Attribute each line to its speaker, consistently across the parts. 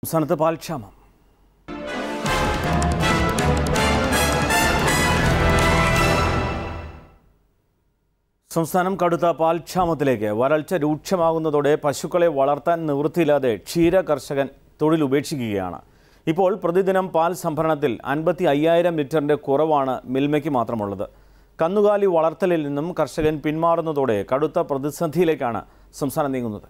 Speaker 1: സംസ്ഥാനത്ത് പാൽക്ഷാമം സംസ്ഥാനം കടുത്ത പാൽക്ഷാമത്തിലേക്ക് വരൾച്ച രൂക്ഷമാകുന്നതോടെ പശുക്കളെ വളർത്താൻ നിവൃത്തിയില്ലാതെ ക്ഷീര കർഷകൻ തൊഴിൽ ഉപേക്ഷിക്കുകയാണ് ഇപ്പോൾ പ്രതിദിനം പാൽ സംഭരണത്തിൽ അൻപത്തി അയ്യായിരം ലിറ്ററിന്റെ കുറവാണ് മിൽമയ്ക്ക് മാത്രമുള്ളത് കന്നുകാലി വളർത്തലിൽ നിന്നും കർഷകൻ പിന്മാറുന്നതോടെ കടുത്ത പ്രതിസന്ധിയിലേക്കാണ് സംസ്ഥാനം നീങ്ങുന്നത്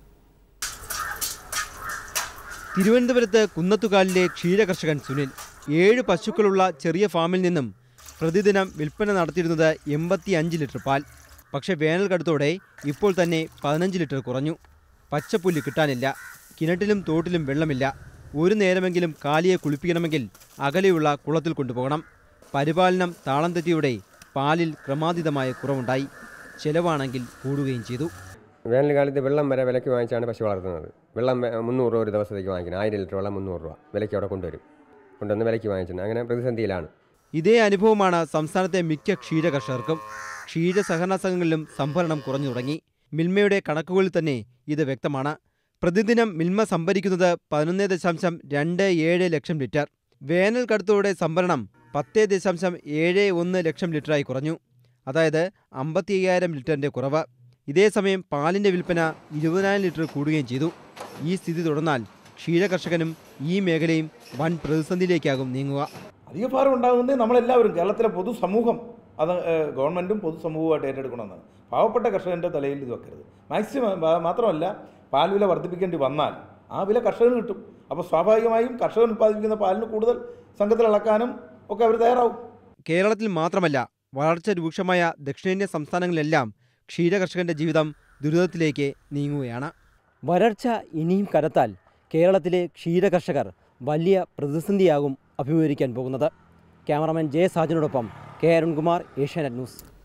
Speaker 2: തിരുവനന്തപുരത്ത് കുന്നത്തുകാലിലെ ക്ഷീരകർഷകൻ സുനിൽ ഏഴ് പശുക്കളുള്ള ചെറിയ ഫാമിൽ നിന്നും പ്രതിദിനം വിൽപ്പന നടത്തിയിരുന്നത് എൺപത്തി അഞ്ച് ലിറ്റർ പാൽ പക്ഷേ വേനൽ കടുത്തോടെ ഇപ്പോൾ തന്നെ പതിനഞ്ച് ലിറ്റർ കുറഞ്ഞു പച്ചപ്പുല്ല് കിട്ടാനില്ല കിണറ്റിലും തോട്ടിലും വെള്ളമില്ല ഒരു നേരമെങ്കിലും കാലിയെ കുളിപ്പിക്കണമെങ്കിൽ അകലെയുള്ള കുളത്തിൽ കൊണ്ടുപോകണം പരിപാലനം താളം തെറ്റിയോടെ പാലിൽ ക്രമാതീതമായ കുറവുണ്ടായി ചെലവാണെങ്കിൽ കൂടുകയും ചെയ്തു
Speaker 3: വേനൽക്കാലത്ത് വെള്ളം വരെ വിലയ്ക്ക് വാങ്ങിച്ചാണ് പശു വളർത്തുന്നത് വെള്ളം വെ- മുന്നൂറ് രൂപ ഒരു ദിവസത്തേക്ക് വാങ്ങിക്കുന്നത് ആയിരം ലിറ്റർ വെള്ളം മുന്നൂറ് രൂപ വിലയ്ക്ക് അവിടെ കൊണ്ടുവരും കൊണ്ടുവന്ന് വിലയ്ക്ക് വാങ്ങിച്ചിട്ടുണ്ട് അങ്ങനെ പ്രതിസന്ധിയിലാണ്
Speaker 2: ഇതേ അനുഭവമാണ് സംസ്ഥാനത്തെ മിക്ക ക്ഷീര കർഷകർക്കും ക്ഷീര സഹകരണ സംഘങ്ങളിലും സംഭരണം കുറഞ്ഞു തുടങ്ങി മിൽമയുടെ കണക്കുകളിൽ തന്നെ ഇത് വ്യക്തമാണ് പ്രതിദിനം മിൽമ സംഭരിക്കുന്നത് പതിനൊന്ന് ദശാംശം രണ്ട് ഏഴ് ലക്ഷം ലിറ്റർ വേനൽ കടുത്തോടെ സംഭരണം പത്ത് ദശാംശം ഏഴ് ഒന്ന് ലക്ഷം ലിറ്ററായി കുറഞ്ഞു അതായത് അമ്പത്തി അയ്യായിരം ലിറ്ററിന്റെ കുറവ് ഇതേസമയം പാലിന്റെ വിൽപ്പന ഇരുപതിനായിരം ലിറ്റർ കൂടുകയും ചെയ്തു ഈ സ്ഥിതി തുടർന്നാൽ ക്ഷീര കർഷകനും ഈ മേഖലയും വൻ പ്രതിസന്ധിയിലേക്കാകും നീങ്ങുക
Speaker 4: അധിക ഭാരം ഉണ്ടാകുന്നത് നമ്മളെല്ലാവരും കേരളത്തിലെ പൊതുസമൂഹം അത് ഏഹ്, ഗവൺമെൻറ്റും പൊതുസമൂഹമായിട്ട് ഏറ്റെടുക്കണമെന്നാണ് പാവപ്പെട്ട കർഷകൻ്റെ തലയിൽ ഇത് വെക്കരുത് മാക്സിമം മാ- മാത്രമല്ല പാൽ വില വർദ്ധിപ്പിക്കേണ്ടി വന്നാൽ ആ വില കർഷകന് കിട്ടും അപ്പോൾ സ്വാഭാവികമായും കർഷകൻ ഉൽപ്പാദിപ്പിക്കുന്ന പാലിന് കൂടുതൽ സംഘത്തിൽ അളക്കാനും ഒക്കെ അവർ തയ്യാറാവും
Speaker 2: കേരളത്തിൽ മാത്രമല്ല വളർച്ച രൂക്ഷമായ ദക്ഷിണേന്ത്യൻ സംസ്ഥാനങ്ങളിലെല്ലാം ക്ഷീരകർഷകന്റെ ജീവിതം ദുരിതത്തിലേക്ക് നീങ്ങുകയാണ്
Speaker 5: വരൾച്ച ഇനിയും കനത്താൽ കേരളത്തിലെ ക്ഷീരകർഷകർ വലിയ പ്രതിസന്ധിയാകും അഭിമുഖീകരിക്കാൻ പോകുന്നത് ക്യാമറാമാൻ ജെ സാജനോടൊപ്പം കെ അരുൺകുമാർ ഏഷ്യാനെറ്റ് ന്യൂസ്